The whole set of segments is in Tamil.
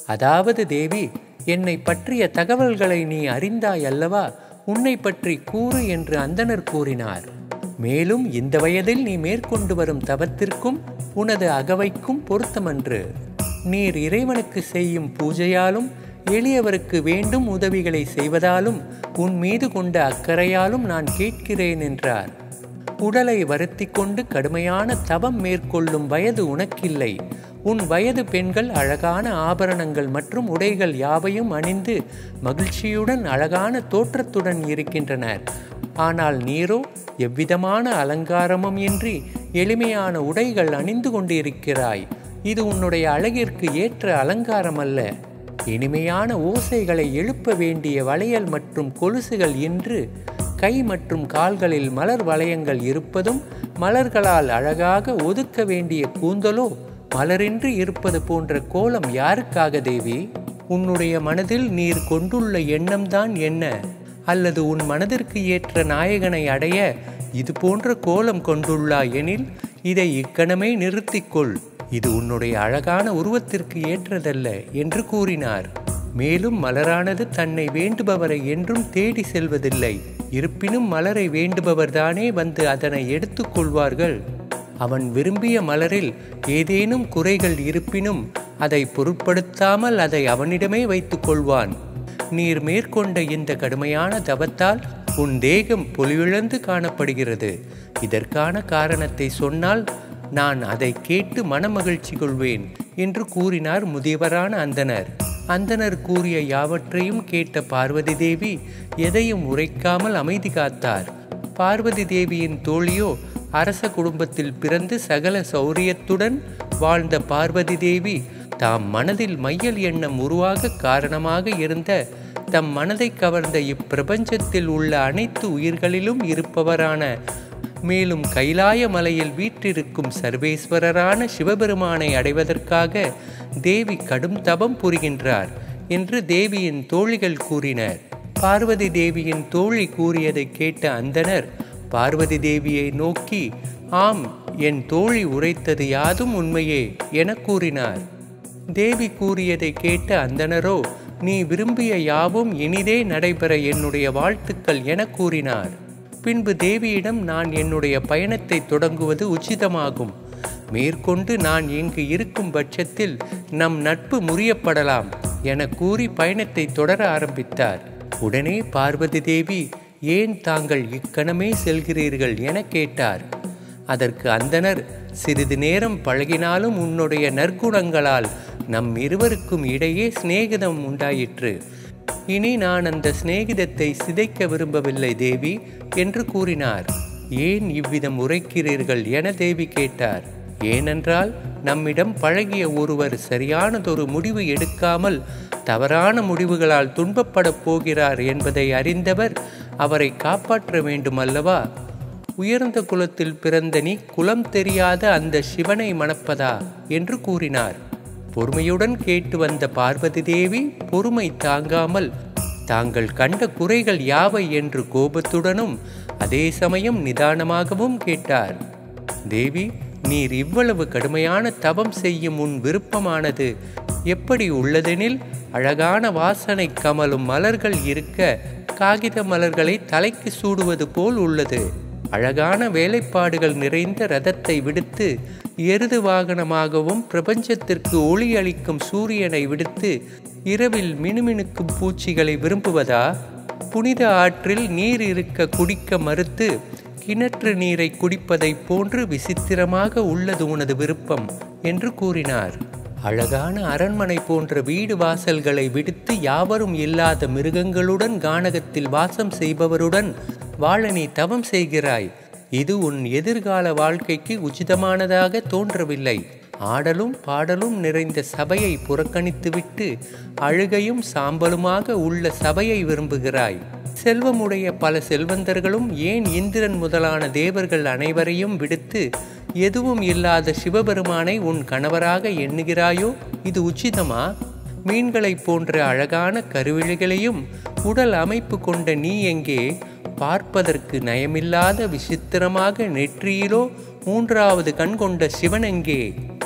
அதாவது தேவி என்னை பற்றிய தகவல்களை நீ அறிந்தாய் அல்லவா உன்னை பற்றி கூறு என்று அந்தனர் கூறினார் மேலும் இந்த வயதில் நீ மேற்கொண்டு வரும் தவத்திற்கும் உனது அகவைக்கும் பொருத்தமன்று நீர் இறைவனுக்கு செய்யும் பூஜையாலும் எளியவருக்கு வேண்டும் உதவிகளை செய்வதாலும் உன் மீது கொண்ட அக்கறையாலும் நான் கேட்கிறேன் என்றார் உடலை வருத்தி கொண்டு கடுமையான தவம் மேற்கொள்ளும் வயது உனக்கில்லை உன் வயது பெண்கள் அழகான ஆபரணங்கள் மற்றும் உடைகள் யாவையும் அணிந்து மகிழ்ச்சியுடன் அழகான தோற்றத்துடன் இருக்கின்றனர் ஆனால் நீரோ எவ்விதமான அலங்காரமும் இன்றி எளிமையான உடைகள் அணிந்து கொண்டிருக்கிறாய் இது உன்னுடைய அழகிற்கு ஏற்ற அலங்காரம் அல்ல இனிமையான ஓசைகளை எழுப்ப வேண்டிய வளையல் மற்றும் கொலுசுகள் இன்று கை மற்றும் கால்களில் மலர் வளையங்கள் இருப்பதும் மலர்களால் அழகாக ஒதுக்க வேண்டிய கூந்தலோ மலரின்றி இருப்பது போன்ற கோலம் யாருக்காக தேவி உன்னுடைய மனதில் நீர் கொண்டுள்ள எண்ணம்தான் என்ன அல்லது உன் மனதிற்கு ஏற்ற நாயகனை அடைய இது போன்ற கோலம் கொண்டுள்ளாய் எனில் இதை இக்கணமே நிறுத்திக்கொள் இது உன்னுடைய அழகான உருவத்திற்கு ஏற்றதல்ல என்று கூறினார் மேலும் மலரானது தன்னை வேண்டுபவரை என்றும் தேடி செல்வதில்லை இருப்பினும் மலரை வேண்டுபவர்தானே வந்து அதனை எடுத்துக்கொள்வார்கள் அவன் விரும்பிய மலரில் ஏதேனும் குறைகள் இருப்பினும் அதை பொருட்படுத்தாமல் அதை அவனிடமே வைத்துக் கொள்வான் நீர் மேற்கொண்ட இந்த கடுமையான தவத்தால் உன் தேகம் பொலிவிழந்து காணப்படுகிறது இதற்கான காரணத்தை சொன்னால் நான் அதை கேட்டு மனமகிழ்ச்சி கொள்வேன் என்று கூறினார் முதியவரான அந்தனர் அந்தனர் கூறிய யாவற்றையும் கேட்ட பார்வதி தேவி எதையும் உரைக்காமல் அமைதி காத்தார் பார்வதி தேவியின் தோழியோ அரச குடும்பத்தில் பிறந்து சகல சௌரியத்துடன் வாழ்ந்த பார்வதி தேவி தாம் மனதில் மையல் எண்ணம் உருவாக காரணமாக இருந்த தம் மனதை கவர்ந்த இப்பிரபஞ்சத்தில் உள்ள அனைத்து உயிர்களிலும் இருப்பவரான மேலும் கைலாய மலையில் வீற்றிருக்கும் சர்வேஸ்வரரான சிவபெருமானை அடைவதற்காக தேவி கடும் தபம் புரிகின்றார் என்று தேவியின் தோழிகள் கூறினர் பார்வதி தேவியின் தோழி கூறியதை கேட்ட அந்தனர் பார்வதி தேவியை நோக்கி ஆம் என் தோழி உரைத்தது யாதும் உண்மையே என கூறினார் தேவி கூறியதை கேட்ட அந்தனரோ நீ விரும்பிய யாவும் இனிதே நடைபெற என்னுடைய வாழ்த்துக்கள் என கூறினார் பின்பு தேவியிடம் நான் என்னுடைய பயணத்தை தொடங்குவது உச்சிதமாகும் மேற்கொண்டு நான் இங்கு இருக்கும் பட்சத்தில் நம் நட்பு முறியப்படலாம் என கூறி பயணத்தை தொடர ஆரம்பித்தார் உடனே பார்வதி தேவி ஏன் தாங்கள் இக்கணமே செல்கிறீர்கள் என கேட்டார் அதற்கு அந்தனர் சிறிது நேரம் பழகினாலும் உன்னுடைய நற்குணங்களால் நம் இருவருக்கும் இடையே சிநேகிதம் உண்டாயிற்று இனி நான் அந்த சிநேகிதத்தை சிதைக்க விரும்பவில்லை தேவி என்று கூறினார் ஏன் இவ்விதம் உரைக்கிறீர்கள் என தேவி கேட்டார் ஏனென்றால் நம்மிடம் பழகிய ஒருவர் சரியானதொரு முடிவு எடுக்காமல் தவறான முடிவுகளால் துன்பப்படப் போகிறார் என்பதை அறிந்தவர் அவரை காப்பாற்ற வேண்டும் அல்லவா உயர்ந்த குலத்தில் பிறந்த நீ குலம் தெரியாத அந்த சிவனை மணப்பதா என்று கூறினார் பொறுமையுடன் கேட்டு வந்த பார்வதி தேவி பொறுமை தாங்காமல் தாங்கள் கண்ட குறைகள் யாவை என்று கோபத்துடனும் அதே சமயம் நிதானமாகவும் கேட்டார் தேவி நீர் இவ்வளவு கடுமையான தவம் செய்யும் உன் விருப்பமானது எப்படி உள்ளதெனில் அழகான வாசனை கமலும் மலர்கள் இருக்க காகித மலர்களை தலைக்கு சூடுவது போல் உள்ளது அழகான வேலைப்பாடுகள் நிறைந்த ரதத்தை விடுத்து எருது வாகனமாகவும் பிரபஞ்சத்திற்கு ஒளி அளிக்கும் சூரியனை விடுத்து இரவில் மினுமினுக்கும் பூச்சிகளை விரும்புவதா புனித ஆற்றில் நீர் இருக்க குடிக்க மறுத்து கிணற்று நீரை குடிப்பதைப் போன்று விசித்திரமாக உள்ளது உனது விருப்பம் என்று கூறினார் அழகான அரண்மனை போன்ற வீடு வாசல்களை விடுத்து யாவரும் இல்லாத மிருகங்களுடன் கானகத்தில் வாசம் செய்பவருடன் வாழ நீ தவம் செய்கிறாய் இது உன் எதிர்கால வாழ்க்கைக்கு உச்சிதமானதாக தோன்றவில்லை ஆடலும் பாடலும் நிறைந்த சபையை புறக்கணித்துவிட்டு அழுகையும் சாம்பலுமாக உள்ள சபையை விரும்புகிறாய் செல்வமுடைய பல செல்வந்தர்களும் ஏன் இந்திரன் முதலான தேவர்கள் அனைவரையும் விடுத்து எதுவும் இல்லாத சிவபெருமானை உன் கணவராக எண்ணுகிறாயோ இது உச்சிதமா மீன்களைப் போன்ற அழகான கருவிழிகளையும் உடல் அமைப்பு கொண்ட நீ எங்கே பார்ப்பதற்கு நயமில்லாத விசித்திரமாக நெற்றியிலோ மூன்றாவது கண் கொண்ட சிவன் எங்கே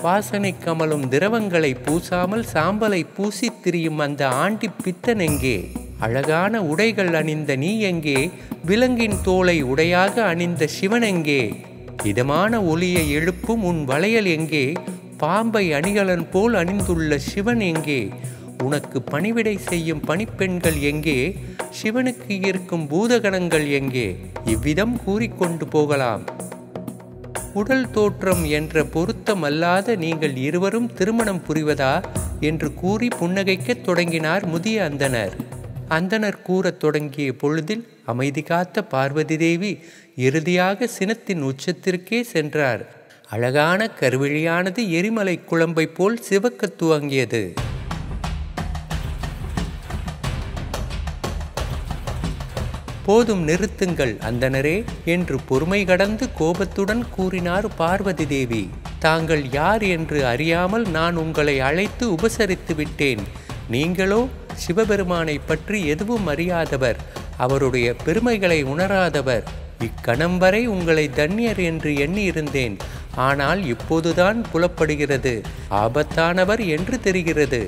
வாசனை கமலும் திரவங்களை பூசாமல் சாம்பலை பூசித் திரியும் அந்த ஆண்டி பித்தன் எங்கே அழகான உடைகள் அணிந்த நீ எங்கே விலங்கின் தோலை உடையாக அணிந்த சிவன் எங்கே இதமான ஒளியை எழுப்பும் உன் வளையல் எங்கே பாம்பை அணிகலன் போல் அணிந்துள்ள சிவன் எங்கே உனக்கு பணிவிடை செய்யும் பணிப்பெண்கள் எங்கே சிவனுக்கு இருக்கும் பூதகணங்கள் எங்கே இவ்விதம் கூறிக்கொண்டு போகலாம் உடல் தோற்றம் என்ற பொருத்தமல்லாத நீங்கள் இருவரும் திருமணம் புரிவதா என்று கூறி புன்னகைக்கத் தொடங்கினார் முதிய அந்தனர் அந்தனர் கூறத் தொடங்கிய பொழுதில் அமைதி காத்த பார்வதி தேவி இறுதியாக சினத்தின் உச்சத்திற்கே சென்றார் அழகான கருவிழியானது எரிமலை குழம்பை போல் சிவக்கத் துவங்கியது போதும் நிறுத்துங்கள் அந்தனரே என்று பொறுமை கடந்து கோபத்துடன் கூறினார் பார்வதி தேவி தாங்கள் யார் என்று அறியாமல் நான் உங்களை அழைத்து உபசரித்து விட்டேன் நீங்களோ சிவபெருமானை பற்றி எதுவும் அறியாதவர் அவருடைய பெருமைகளை உணராதவர் இக்கணம் வரை உங்களை தன்யர் என்று எண்ணியிருந்தேன் ஆனால் இப்போதுதான் புலப்படுகிறது ஆபத்தானவர் என்று தெரிகிறது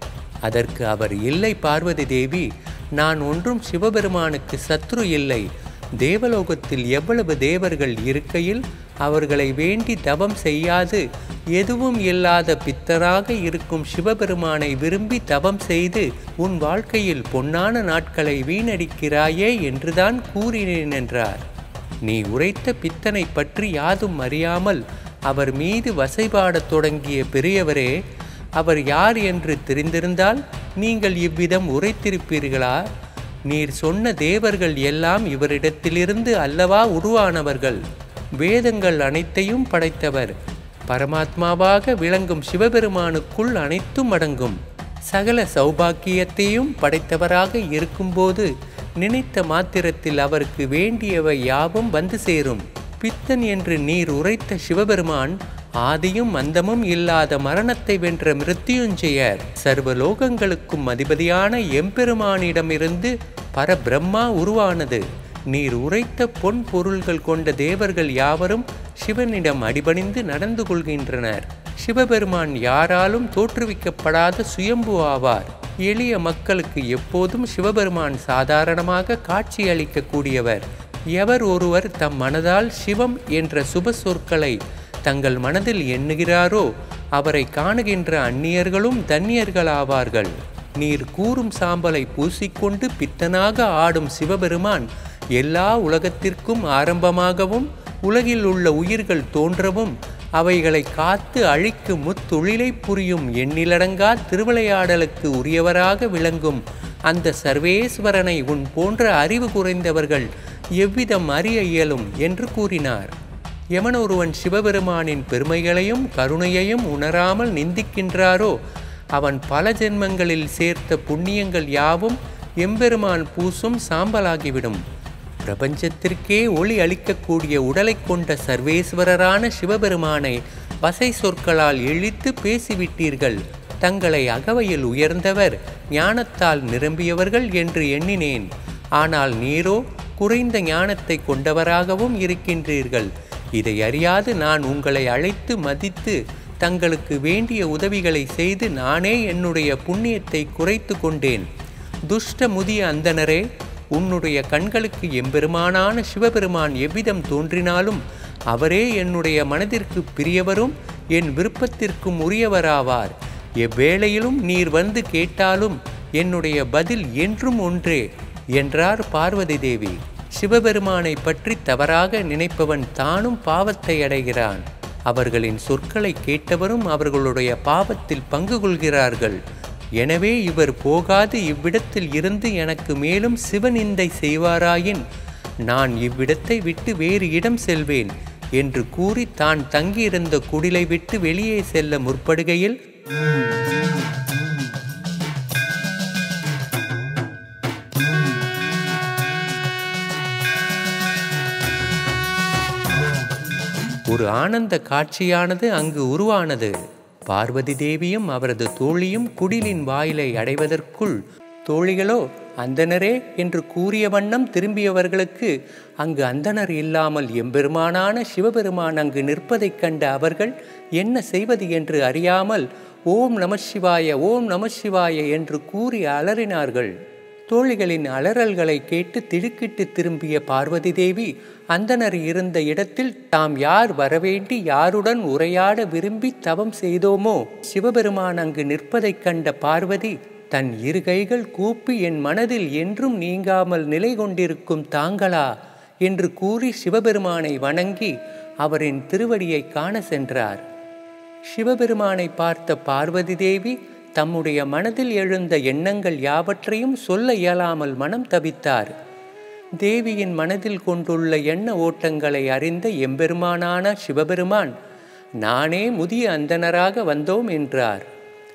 அதற்கு அவர் இல்லை பார்வதி தேவி நான் ஒன்றும் சிவபெருமானுக்கு சத்ரு இல்லை தேவலோகத்தில் எவ்வளவு தேவர்கள் இருக்கையில் அவர்களை வேண்டி தவம் செய்யாது எதுவும் இல்லாத பித்தராக இருக்கும் சிவபெருமானை விரும்பி தவம் செய்து உன் வாழ்க்கையில் பொன்னான நாட்களை வீணடிக்கிறாயே என்றுதான் கூறினேன் என்றார் நீ உரைத்த பித்தனை பற்றி யாதும் அறியாமல் அவர் மீது வசைபாடத் தொடங்கிய பெரியவரே அவர் யார் என்று தெரிந்திருந்தால் நீங்கள் இவ்விதம் உரைத்திருப்பீர்களா நீர் சொன்ன தேவர்கள் எல்லாம் இவரிடத்திலிருந்து அல்லவா உருவானவர்கள் வேதங்கள் அனைத்தையும் படைத்தவர் பரமாத்மாவாக விளங்கும் சிவபெருமானுக்குள் அனைத்தும் அடங்கும் சகல சௌபாக்கியத்தையும் படைத்தவராக இருக்கும்போது நினைத்த மாத்திரத்தில் அவருக்கு வேண்டியவை யாவும் வந்து சேரும் பித்தன் என்று நீர் உரைத்த சிவபெருமான் ஆதியும் அந்தமும் இல்லாத மரணத்தை வென்ற மிருத்யுஞ்செயர் சர்வ லோகங்களுக்கும் அதிபதியான எம்பெருமானிடமிருந்து பரபிரம்மா உருவானது நீர் உரைத்த பொன் பொருள்கள் கொண்ட தேவர்கள் யாவரும் சிவனிடம் அடிபணிந்து நடந்து கொள்கின்றனர் சிவபெருமான் யாராலும் தோற்றுவிக்கப்படாத சுயம்பு ஆவார் எளிய மக்களுக்கு எப்போதும் சிவபெருமான் சாதாரணமாக காட்சியளிக்கக்கூடியவர் எவர் ஒருவர் தம் மனதால் சிவம் என்ற சுப சொற்களை தங்கள் மனதில் எண்ணுகிறாரோ அவரை காணுகின்ற அந்நியர்களும் தன்னியர்களாவார்கள் நீர் கூறும் சாம்பலை பூசிக்கொண்டு பித்தனாக ஆடும் சிவபெருமான் எல்லா உலகத்திற்கும் ஆரம்பமாகவும் உலகில் உள்ள உயிர்கள் தோன்றவும் அவைகளை காத்து அழிக்கும் முத்தொழிலை புரியும் எண்ணிலடங்கா திருவிளையாடலுக்கு உரியவராக விளங்கும் அந்த சர்வேஸ்வரனை உன் போன்ற அறிவு குறைந்தவர்கள் எவ்விதம் அறிய இயலும் என்று கூறினார் எவன் ஒருவன் சிவபெருமானின் பெருமைகளையும் கருணையையும் உணராமல் நிந்திக்கின்றாரோ அவன் பல ஜென்மங்களில் சேர்த்த புண்ணியங்கள் யாவும் எம்பெருமான் பூசும் சாம்பலாகிவிடும் பிரபஞ்சத்திற்கே ஒளி அளிக்கக்கூடிய உடலை கொண்ட சர்வேஸ்வரரான சிவபெருமானை வசை சொற்களால் இழித்து பேசிவிட்டீர்கள் தங்களை அகவையில் உயர்ந்தவர் ஞானத்தால் நிரம்பியவர்கள் என்று எண்ணினேன் ஆனால் நீரோ குறைந்த ஞானத்தை கொண்டவராகவும் இருக்கின்றீர்கள் இதை அறியாது நான் உங்களை அழைத்து மதித்து தங்களுக்கு வேண்டிய உதவிகளை செய்து நானே என்னுடைய புண்ணியத்தை குறைத்து கொண்டேன் துஷ்ட முதிய அந்தனரே உன்னுடைய கண்களுக்கு எம்பெருமானான சிவபெருமான் எவ்விதம் தோன்றினாலும் அவரே என்னுடைய மனதிற்கு பிரியவரும் என் விருப்பத்திற்கும் உரியவராவார் எவ்வேளையிலும் நீர் வந்து கேட்டாலும் என்னுடைய பதில் என்றும் ஒன்றே என்றார் பார்வதி தேவி சிவபெருமானை பற்றி தவறாக நினைப்பவன் தானும் பாவத்தை அடைகிறான் அவர்களின் சொற்களை கேட்டவரும் அவர்களுடைய பாவத்தில் பங்கு கொள்கிறார்கள் எனவே இவர் போகாது இவ்விடத்தில் இருந்து எனக்கு மேலும் சிவநிந்தை செய்வாராயின் நான் இவ்விடத்தை விட்டு வேறு இடம் செல்வேன் என்று கூறி தான் தங்கியிருந்த குடிலை விட்டு வெளியே செல்ல முற்படுகையில் ஒரு ஆனந்த காட்சியானது அங்கு உருவானது பார்வதி தேவியும் அவரது தோழியும் குடிலின் வாயிலை அடைவதற்குள் தோழிகளோ அந்தனரே என்று கூறிய வண்ணம் திரும்பியவர்களுக்கு அங்கு அந்தனர் இல்லாமல் எம்பெருமானான சிவபெருமான் அங்கு நிற்பதைக் கண்ட அவர்கள் என்ன செய்வது என்று அறியாமல் ஓம் நம சிவாய ஓம் நம சிவாய என்று கூறி அலறினார்கள் தோழிகளின் அலறல்களை கேட்டு திடுக்கிட்டு திரும்பிய பார்வதி தேவி அந்தனர் இருந்த இடத்தில் தாம் யார் வரவேண்டி யாருடன் உரையாட விரும்பி தவம் செய்தோமோ சிவபெருமான் அங்கு நிற்பதைக் கண்ட பார்வதி தன் இரு கைகள் கூப்பி என் மனதில் என்றும் நீங்காமல் நிலை கொண்டிருக்கும் தாங்களா என்று கூறி சிவபெருமானை வணங்கி அவரின் திருவடியை காண சென்றார் சிவபெருமானை பார்த்த பார்வதி தேவி தம்முடைய மனதில் எழுந்த எண்ணங்கள் யாவற்றையும் சொல்ல இயலாமல் மனம் தவித்தார் தேவியின் மனதில் கொண்டுள்ள எண்ண ஓட்டங்களை அறிந்த எம்பெருமானான சிவபெருமான் நானே முதிய அந்தனராக வந்தோம் என்றார்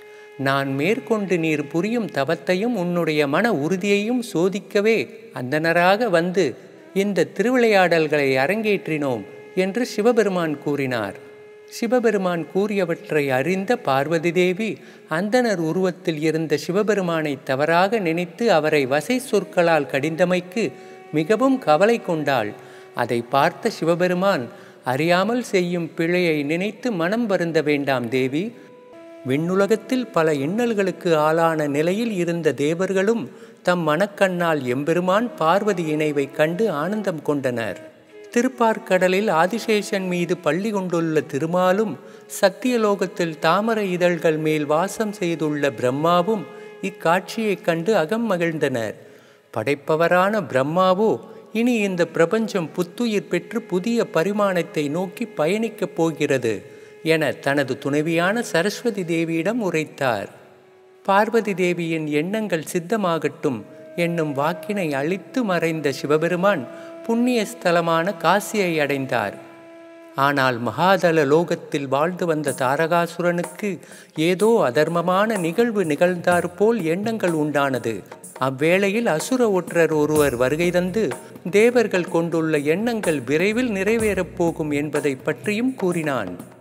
நான் மேற்கொண்டு நீர் புரியும் தவத்தையும் உன்னுடைய மன உறுதியையும் சோதிக்கவே அந்தனராக வந்து இந்த திருவிளையாடல்களை அரங்கேற்றினோம் என்று சிவபெருமான் கூறினார் சிவபெருமான் கூறியவற்றை அறிந்த பார்வதி தேவி அந்தனர் உருவத்தில் இருந்த சிவபெருமானை தவறாக நினைத்து அவரை வசை சொற்களால் கடிந்தமைக்கு மிகவும் கவலை கொண்டாள் அதை பார்த்த சிவபெருமான் அறியாமல் செய்யும் பிழையை நினைத்து மனம் வருந்த வேண்டாம் தேவி விண்ணுலகத்தில் பல இன்னல்களுக்கு ஆளான நிலையில் இருந்த தேவர்களும் தம் மனக்கண்ணால் எம்பெருமான் பார்வதி இணைவை கண்டு ஆனந்தம் கொண்டனர் திருப்பார்க்கடலில் ஆதிசேஷன் மீது பள்ளி கொண்டுள்ள திருமாலும் சத்தியலோகத்தில் தாமரை இதழ்கள் மேல் வாசம் செய்துள்ள பிரம்மாவும் இக்காட்சியைக் கண்டு அகம் மகிழ்ந்தனர் படைப்பவரான பிரம்மாவோ இனி இந்த பிரபஞ்சம் புத்துயிர் பெற்று புதிய பரிமாணத்தை நோக்கி பயணிக்கப் போகிறது என தனது துணைவியான சரஸ்வதி தேவியிடம் உரைத்தார் பார்வதி தேவியின் எண்ணங்கள் சித்தமாகட்டும் என்னும் வாக்கினை அழித்து மறைந்த சிவபெருமான் புண்ணிய ஸ்தலமான காசியை அடைந்தார் ஆனால் மகாதல லோகத்தில் வாழ்ந்து வந்த தாரகாசுரனுக்கு ஏதோ அதர்மமான நிகழ்வு நிகழ்ந்தாற்போல் எண்ணங்கள் உண்டானது அவ்வேளையில் அசுர ஒற்றர் ஒருவர் வருகை தந்து தேவர்கள் கொண்டுள்ள எண்ணங்கள் விரைவில் நிறைவேறப் போகும் என்பதை பற்றியும் கூறினான்